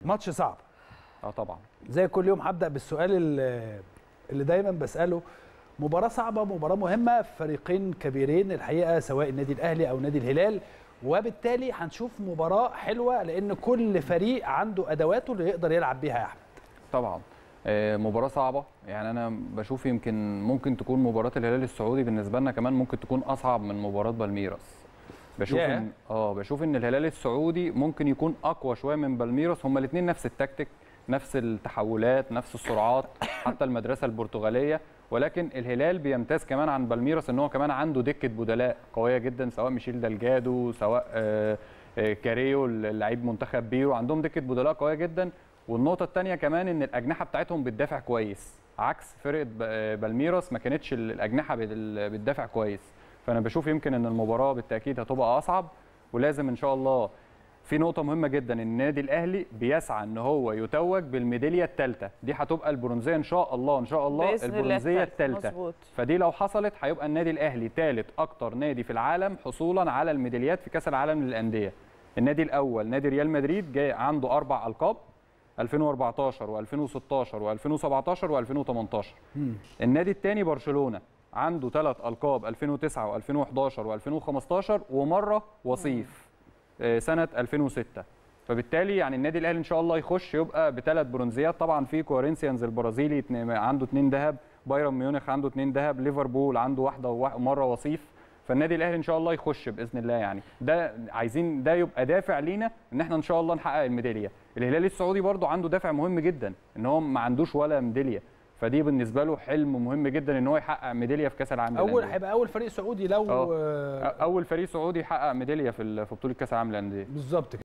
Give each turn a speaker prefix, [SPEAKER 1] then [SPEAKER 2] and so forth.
[SPEAKER 1] ماتش صعب
[SPEAKER 2] اه طبعا
[SPEAKER 1] زي كل يوم هبدا بالسؤال اللي, اللي دايما بساله مباراه صعبه مباراه مهمه فريقين كبيرين الحقيقه سواء النادي الاهلي او نادي الهلال وبالتالي هنشوف مباراه حلوه لان كل فريق عنده ادواته اللي يقدر يلعب بيها يا احمد
[SPEAKER 2] طبعا آه، مباراة صعبة يعني أنا بشوف يمكن ممكن تكون مباراة الهلال السعودي بالنسبة لنا كمان ممكن تكون أصعب من مباراة بالميراس بشوف
[SPEAKER 1] ياه.
[SPEAKER 2] إن اه بشوف إن الهلال السعودي ممكن يكون أقوى شوية من بالميراس هما الاتنين نفس التكتيك نفس التحولات نفس السرعات حتى المدرسة البرتغالية ولكن الهلال بيمتاز كمان عن بالميراس ان هو كمان عنده دكه بدلاء قويه جدا سواء ميشيل دالجادو سواء آه، آه، كاريو لعيب منتخب بيرو عندهم دكه بدلاء قويه جدا والنقطه الثانيه كمان ان الاجنحه بتاعتهم بتدافع كويس عكس فرقه ب- آه، بالميراس ما كانتش الاجنحه بال- بتدافع كويس فانا بشوف يمكن ان المباراه بالتاكيد هتبقى اصعب ولازم ان شاء الله في نقطة مهمة جدا إن النادي الأهلي بيسعى إن هو يتوج بالميدالية الثالثة، دي هتبقى البرونزية إن شاء الله إن شاء الله
[SPEAKER 3] بإذن الله
[SPEAKER 2] البرونزية
[SPEAKER 3] التالتة.
[SPEAKER 2] الثالثة
[SPEAKER 3] مظبوط.
[SPEAKER 2] فدي لو حصلت هيبقى النادي الاهلي ثالث اكتر نادي في العالم حصولا على الميداليات في كاس العالم للانديه النادي الاول نادي ريال مدريد جاي عنده اربع القاب 2014 و2016 و2017 و2018 النادي الثاني برشلونه عنده ثلاث القاب 2009 و2011 و2015 ومره وصيف آه، سنه 2006 فبالتالي يعني النادي الاهلي ان شاء الله يخش يبقى بثلاث برونزيات طبعا في كورينثيانز البرازيلي اتنين- عنده اثنين ذهب بايرن ميونخ عنده اثنين ذهب ليفربول عنده واحده ومره وصيف فالنادي الاهلي ان شاء الله يخش باذن الله يعني ده عايزين ده يبقى دافع لينا ان احنا ان شاء الله نحقق الميداليه الهلال السعودي برضو عنده دافع مهم جدا ان هو ما عندوش ولا ميداليه فدي بالنسبه له حلم مهم جدا ان هو يحقق ميداليه في كاس العالم
[SPEAKER 1] اول
[SPEAKER 2] للأندية.
[SPEAKER 1] هيبقى اول فريق سعودي لو
[SPEAKER 2] آه.
[SPEAKER 1] آه،
[SPEAKER 2] اول فريق سعودي يحقق ميداليه في ال- في بطوله كاس العالم للانديه
[SPEAKER 1] بالظبط كده